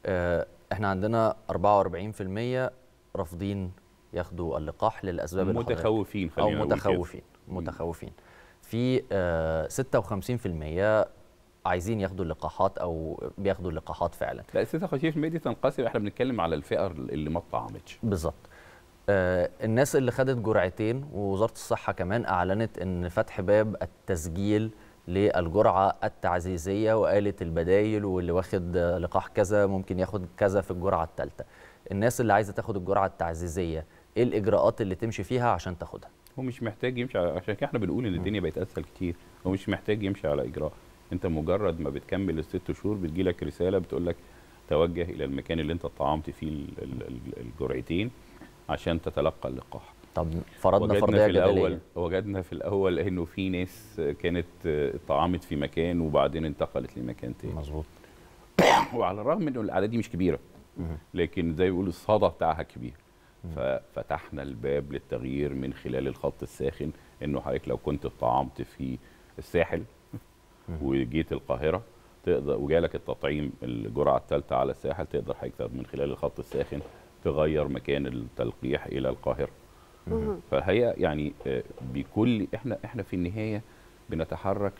آه، احنا عندنا 44% رافضين ياخدوا اللقاح للاسباب اللي حضرتك- متخوفين او خلينا نقول كده. متخوفين متخوفين في آه، 56% عايزين ياخدوا اللقاحات او بياخدوا اللقاحات فعلا لا 56% دي تنقسم احنا بنتكلم على الفئه اللي ما اتطعمتش بالظبط آه، الناس اللي خدت جرعتين ووزاره الصحه كمان اعلنت ان فتح باب التسجيل للجرعه التعزيزيه وقالت البدايل واللي واخد آه، لقاح كذا ممكن ياخد كذا في الجرعه الثالثه الناس اللي عايزه تاخد الجرعه التعزيزيه ايه الاجراءات اللي تمشي فيها عشان تاخدها هو مش محتاج يمشي على عشان كده احنا بنقول ان الدنيا بقت اسهل كتير هو مش محتاج يمشي على اجراء انت مجرد ما بتكمل الست شهور بتجيلك رساله بتقول لك توجه الى المكان اللي انت اتطعمت فيه ال- ال- ال- الجرعتين عشان تتلقى اللقاح طب فرضنا وجدنا فرضيه في الاول جدليه وجدنا في الاول انه في ناس كانت اتطعمت في مكان وبعدين انتقلت لمكان تاني مظبوط وعلى الرغم انه الاعداد دي مش كبيره مهم. لكن زي ما بيقولوا الصدى بتاعها كبير ففتحنا الباب للتغيير من خلال الخط الساخن انه حضرتك لو كنت اتطعمت في الساحل وجيت القاهره تقدر وجالك التطعيم الجرعه الثالثه على الساحل تقدر حضرتك من خلال الخط الساخن تغير مكان التلقيح الى القاهره مهم. فهي يعني آه، بكل احنا احنا في النهايه بنتحرك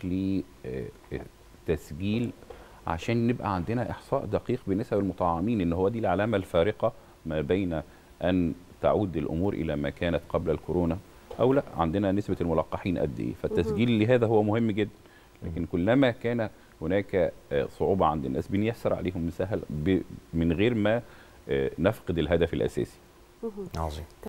لتسجيل عشان نبقى عندنا احصاء دقيق بنسب المطعمين ان هو دي العلامه الفارقه ما بين ان تعود الامور الى ما كانت قبل الكورونا او لا عندنا نسبه الملقحين قد ايه فالتسجيل لهذا هو مهم جدا لكن كلما كان هناك آه، صعوبه عند الناس بنيسر عليهم نسهل ب- من غير ما آه، نفقد الهدف الاساسي عظيم